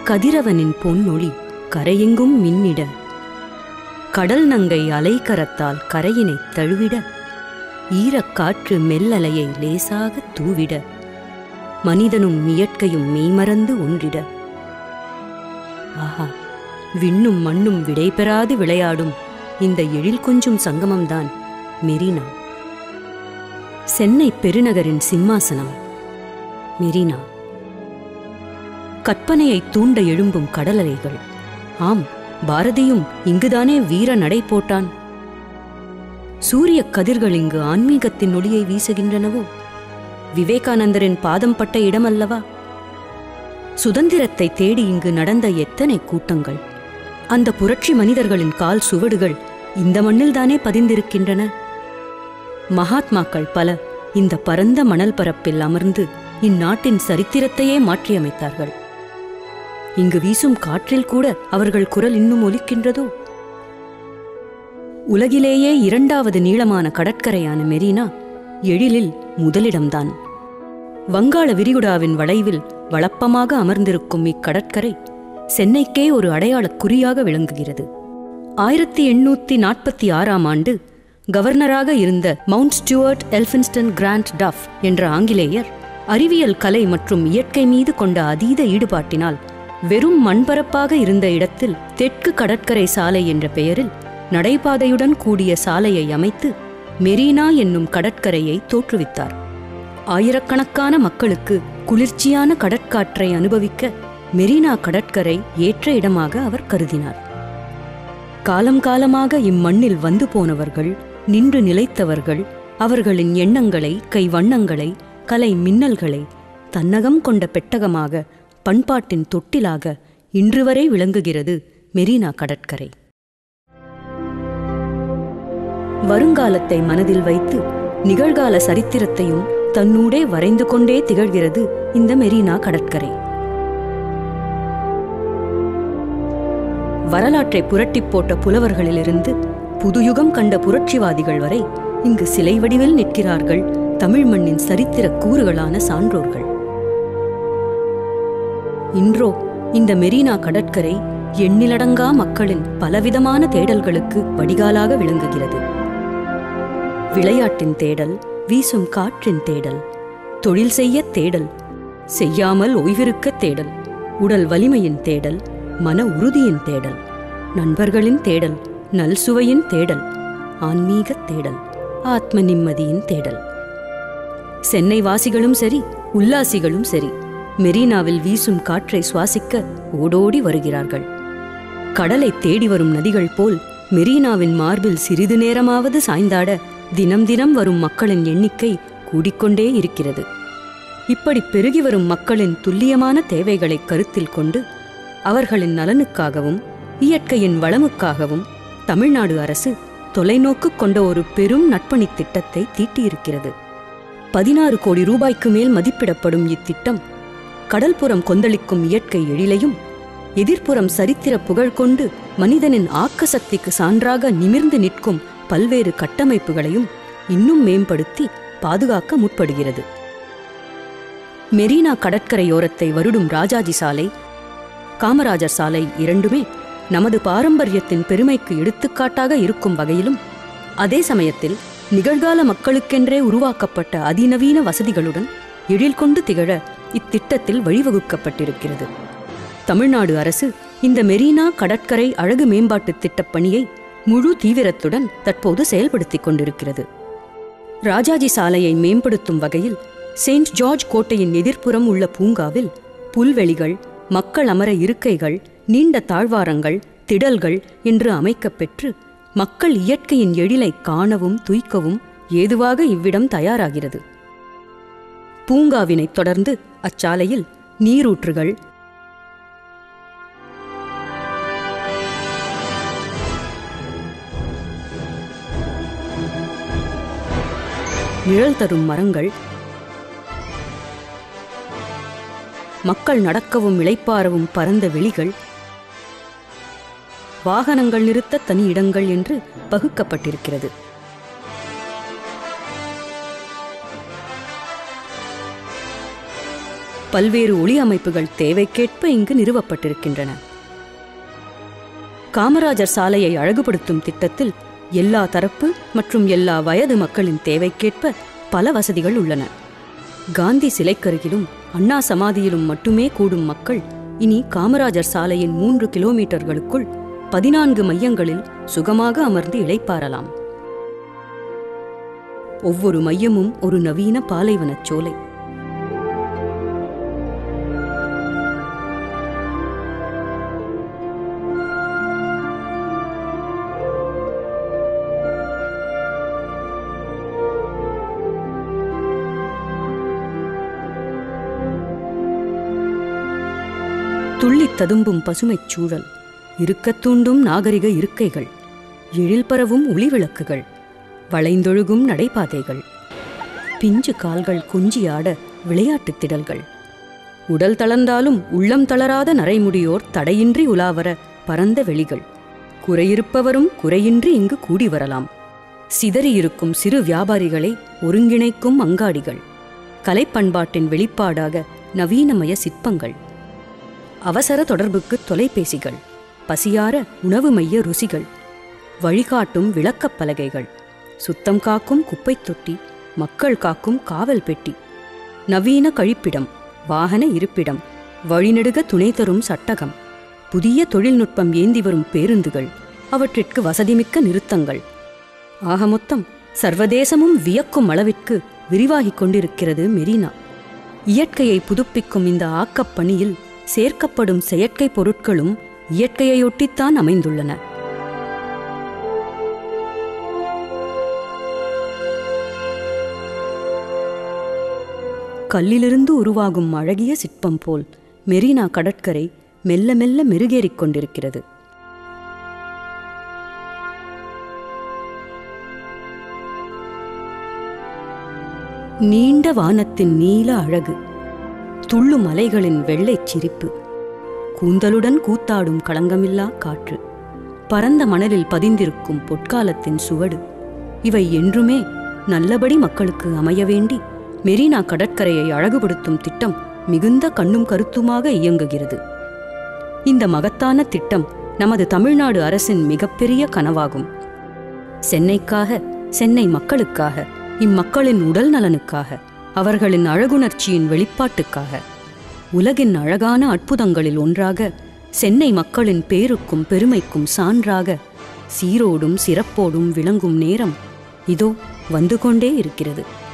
கதிரவனின் பொன்னொளி கரையெங்கும் மின்னிட கடல் நங்கை அலைக்கரத்தால் கரையினைத் தழுவிட ஈரக்காற்று மெல்லலையை லேசாக தூவிட மனிதனும் இயற்கையும் மெய்மறந்து ஒன்றிட ஆஹா விண்ணும் மண்ணும் விடைபெறாது விளையாடும் இந்த எழில் கொஞ்சும் சங்கமம்தான் மெரினா சென்னை பெருநகரின் சிம்மாசனம் மெரினா கற்பனையை தூண்ட எழும்பும் கடலலைகள் ஆம் பாரதியும் இங்குதானே வீர நடை போட்டான் சூரிய கதிர்கள் இங்கு ஆன்மீகத்தின் ஒளியை வீசுகின்றனவோ விவேகானந்தரின் பாதம் பட்ட இடமல்லவா சுதந்திரத்தை தேடி இங்கு நடந்த எத்தனை கூட்டங்கள் அந்த புரட்சி மனிதர்களின் கால் சுவடுகள் இந்த மண்ணில்தானே பதிந்திருக்கின்றன மகாத்மாக்கள் பல இந்த பரந்த மணல் பரப்பில் அமர்ந்து இந்நாட்டின் சரித்திரத்தையே மாற்றியமைத்தார்கள் இங்கு வீசும் காற்றில் கூட அவர்கள் குரல் இன்னும் ஒலிக்கின்றதோ உலகிலேயே இரண்டாவது நீளமான கடற்கரையான மெரினா எழிலில் முதலிடம்தான் வங்காள விரிகுடாவின் வளைவில் வளப்பமாக அமர்ந்திருக்கும் இக்கடற்கரை சென்னைக்கே ஒரு அடையாளக் குறியாக விளங்குகிறது ஆயிரத்தி எண்ணூத்தி நாற்பத்தி ஆறாம் ஆண்டு கவர்னராக இருந்த Mount Stuart Elphinstone Grant Duff என்ற ஆங்கிலேயர் அறிவியல் கலை மற்றும் இயற்கை மீது கொண்ட அதீத ஈடுபாட்டினால் வெறும் மண்பரப்பாக இருந்த இடத்தில் தெற்கு கடற்கரை சாலை என்ற பெயரில் நடைபாதையுடன் கூடிய சாலையை அமைத்து மெரினா என்னும் கடற்கரையை தோற்றுவித்தார் ஆயிரக்கணக்கான மக்களுக்கு குளிர்ச்சியான கடற்காற்றை அனுபவிக்க மெரினா கடற்கரை ஏற்ற இடமாக அவர் கருதினார் காலம் காலமாக இம்மண்ணில் வந்து போனவர்கள் நின்று நிலைத்தவர்கள் அவர்களின் எண்ணங்களை கை வண்ணங்களை கலை மின்னல்களை தன்னகம் கொண்ட பெட்டகமாக பண்பாட்டின் தொட்டிலாக இன்று வரை விளங்குகிறது மெரினா கடற்கரை வருங்காலத்தை மனதில் வைத்து நிகழ்கால சரித்திரத்தையும் தன்னூடே வரைந்து கொண்டே திகழ்கிறது இந்த மெரினா கடற்கரை வரலாற்றை புரட்டிப் போட்ட புலவர்களிலிருந்து புதுயுகம் கண்ட புரட்சிவாதிகள் வரை இங்கு சிலை வடிவில் நிற்கிறார்கள் தமிழ் மண்ணின் சரித்திர கூறுகளான சான்றோர்கள் இன்றோ இந்த மெரினா கடற்கரை எண்ணிலடங்கா மக்களின் பலவிதமான தேடல்களுக்கு வடிகாலாக விளங்குகிறது விளையாட்டின் தேடல் வீசும் காற்றின் தேடல் தொழில் செய்ய தேடல் செய்யாமல் ஓய்விருக்க தேடல் உடல் வலிமையின் தேடல் மன உறுதியின் தேடல் நண்பர்களின் தேடல் நல் சுவையின் தேடல் ஆன்மீகத் தேடல் ஆத்ம நிம்மதியின் தேடல் சென்னை வாசிகளும் சரி உல்லாசிகளும் சரி மெரினாவில் வீசும் காற்றை சுவாசிக்க ஓடோடி வருகிறார்கள் கடலை தேடி வரும் நதிகள் போல் மெரினாவின் மார்பில் சிறிது நேரமாவது சாய்ந்தாட தினம் தினம் வரும் மக்களின் எண்ணிக்கை கூடிக்கொண்டே இருக்கிறது இப்படி பெருகி வரும் மக்களின் துல்லியமான தேவைகளை கருத்தில் கொண்டு அவர்களின் நலனுக்காகவும் இயற்கையின் வளமுக்காகவும் தமிழ்நாடு அரசு தொலைநோக்கு கொண்ட ஒரு பெரும் நட்பணித் திட்டத்தை தீட்டியிருக்கிறது பதினாறு கோடி ரூபாய்க்கு மேல் மதிப்பிடப்படும் இத்திட்டம் கடல்புறம் கொந்தளிக்கும் இயற்கை எழிலையும் எதிர்ப்புறம் சரித்திர புகழ் கொண்டு மனிதனின் ஆக்க சக்திக்கு சான்றாக நிமிர்ந்து நிற்கும் பல்வேறு கட்டமைப்புகளையும் இன்னும் மேம்படுத்தி பாதுகாக்க முற்படுகிறது மெரினா கடற்கரையோரத்தை வருடும் ராஜாஜி சாலை காமராஜர் சாலை இரண்டுமே நமது பாரம்பரியத்தின் பெருமைக்கு எடுத்துக்காட்டாக இருக்கும் வகையிலும் அதே சமயத்தில் நிகழ்கால மக்களுக்கென்றே உருவாக்கப்பட்ட அதிநவீன வசதிகளுடன் எழில் கொண்டு திகழ இத்திட்டத்தில் வழிவகுக்கப்பட்டிருக்கிறது தமிழ்நாடு அரசு இந்த மெரினா கடற்கரை அழகு மேம்பாட்டுத் திட்டப் பணியை முழு தீவிரத்துடன் தற்போது செயல்படுத்திக் கொண்டிருக்கிறது ராஜாஜி சாலையை மேம்படுத்தும் வகையில் செயின்ட் ஜார்ஜ் கோட்டையின் எதிர்ப்புறம் உள்ள பூங்காவில் புல்வெளிகள் மக்கள் அமர இருக்கைகள் நீண்ட தாழ்வாரங்கள் திடல்கள் என்று அமைக்கப்பெற்று மக்கள் இயற்கையின் எழிலை காணவும் துய்க்கவும் ஏதுவாக இவ்விடம் தயாராகிறது பூங்காவினைத் தொடர்ந்து அச்சாலையில் நீரூற்றுகள் நிழல் தரும் மரங்கள் மக்கள் நடக்கவும் இளைப்பாறவும் பரந்த வெளிகள் வாகனங்கள் நிறுத்த தனி இடங்கள் என்று பகுக்கப்பட்டிருக்கிறது பல்வேறு ஒளி அமைப்புகள் தேவைக்கேற்ப இங்கு நிறுவப்பட்டிருக்கின்றன காமராஜர் சாலையை அழகுபடுத்தும் திட்டத்தில் எல்லா தரப்பு மற்றும் எல்லா வயது மக்களின் தேவைக்கேற்ப பல வசதிகள் உள்ளன காந்தி சிலைக்கருகிலும் அண்ணா சமாதியிலும் மட்டுமே கூடும் மக்கள் இனி காமராஜர் சாலையின் மூன்று கிலோமீட்டர்களுக்குள் பதினான்கு மையங்களில் சுகமாக அமர்ந்து இளைப்பாறலாம் ஒவ்வொரு மையமும் ஒரு நவீன பாலைவனச் சோலை துள்ளித் ததும்பும் பசுமைச் சூழல் இருக்கத் தூண்டும் நாகரிக இருக்கைகள் எழில் பரவும் ஒளிவிளக்குகள் வளைந்தொழுகும் நடைபாதைகள் பிஞ்சு கால்கள் கொஞ்சியாட விளையாட்டுத் திடல்கள் உடல் தளர்ந்தாலும் உள்ளம் தளராத நரைமுடியோர் தடையின்றி உலாவர பரந்த வெளிகள் குறையிருப்பவரும் குறையின்றி இங்கு கூடி வரலாம் சிதறியிருக்கும் சிறு வியாபாரிகளை ஒருங்கிணைக்கும் அங்காடிகள் கலைப்பண்பாட்டின் வெளிப்பாடாக நவீனமய சிற்பங்கள் அவசர தொடர்புக்கு தொலைபேசிகள் பசியார உணவு மைய ருசிகள் வழிகாட்டும் விளக்கப் பலகைகள் சுத்தம் காக்கும் குப்பைத் தொட்டி மக்கள் காக்கும் காவல் பெட்டி நவீன கழிப்பிடம் வாகன இருப்பிடம் வழிநெடுக துணை தரும் சட்டகம் புதிய தொழில்நுட்பம் ஏந்தி வரும் பேருந்துகள் அவற்றிற்கு வசதிமிக்க நிறுத்தங்கள் ஆக மொத்தம் சர்வதேசமும் வியக்கும் அளவிற்கு விரிவாகிக் கொண்டிருக்கிறது மெரினா இயற்கையை புதுப்பிக்கும் இந்த ஆக்கப் பணியில் சேர்க்கப்படும் செயற்கை பொருட்களும் இயற்கையையொட்டித்தான் அமைந்துள்ளன கல்லிலிருந்து உருவாகும் அழகிய சிற்பம் போல் மெரினா கடற்கரை மெல்ல மெல்ல மெருகேறிக் கொண்டிருக்கிறது நீண்ட வானத்தின் நீல அழகு துள்ளும் அலைகளின் வெள்ளைச் சிரிப்பு கூந்தலுடன் கூத்தாடும் களங்கமில்லா காற்று பரந்த மணலில் பதிந்திருக்கும் பொற்காலத்தின் சுவடு இவை என்றுமே நல்லபடி மக்களுக்கு அமைய வேண்டி மெரினா கடற்கரையை அழகுபடுத்தும் திட்டம் மிகுந்த கண்ணும் கருத்துமாக இயங்குகிறது இந்த மகத்தான திட்டம் நமது தமிழ்நாடு அரசின் மிகப்பெரிய கனவாகும் சென்னைக்காக சென்னை மக்களுக்காக இம்மக்களின் உடல் நலனுக்காக அவர்களின் அழகுணர்ச்சியின் வெளிப்பாட்டுக்காக உலகின் அழகான அற்புதங்களில் ஒன்றாக சென்னை மக்களின் பேருக்கும் பெருமைக்கும் சான்றாக சீரோடும் சிறப்போடும் விளங்கும் நேரம் இதோ வந்து கொண்டே இருக்கிறது